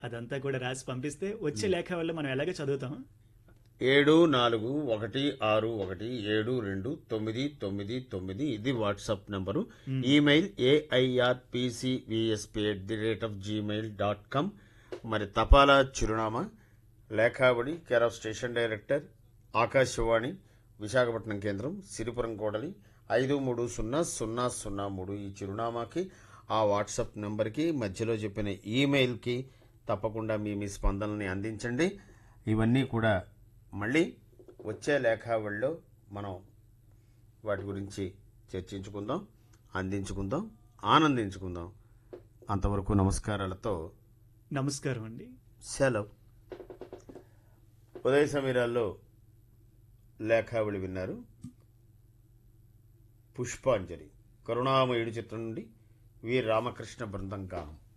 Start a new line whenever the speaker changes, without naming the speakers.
అదంతా కూడా రాసి పంపిస్తే వచ్చే లేఖ వల్ల మనం ఎలాగ చదువుతాం
ఏడు నాలుగు ఒకటి ఆరు ఒకటి ఏడు రెండు తొమ్మిది తొమ్మిది తొమ్మిది ఇది WhatsApp number email AIRPCVSP at the rate of Gmail dot com మరి తపాలా చిరునామా లేఖావళి care of station director Akashvani Visakhapatnam కేంద్రం సిరిపురం కోడలి ఐదు మూడు సున్నా సున్నా సున్నా మూడు ఈ చిరునామాకి ఆ వాట్సాప్ నెంబర్కి మధ్యలో చెప్పిన ఈమెయిల్కి తప్పకుండా మీ మీ స్పందనని అందించండి ఇవన్నీ కూడా మళ్ళీ వచ్చే లేఖావళిలో మనం వాటి గురించి చర్చించుకుందాం అందించుకుందాం ఆనందించుకుందాం అంతవరకు నమస్కారాలతో
నమస్కారం అండి
సెలవు ఉదయ సమీరాల్లో లేఖావళి విన్నారు పుష్పాంజలి కరుణామయుడి చిత్రం నుండి వి రామకృష్ణ బృందం గానం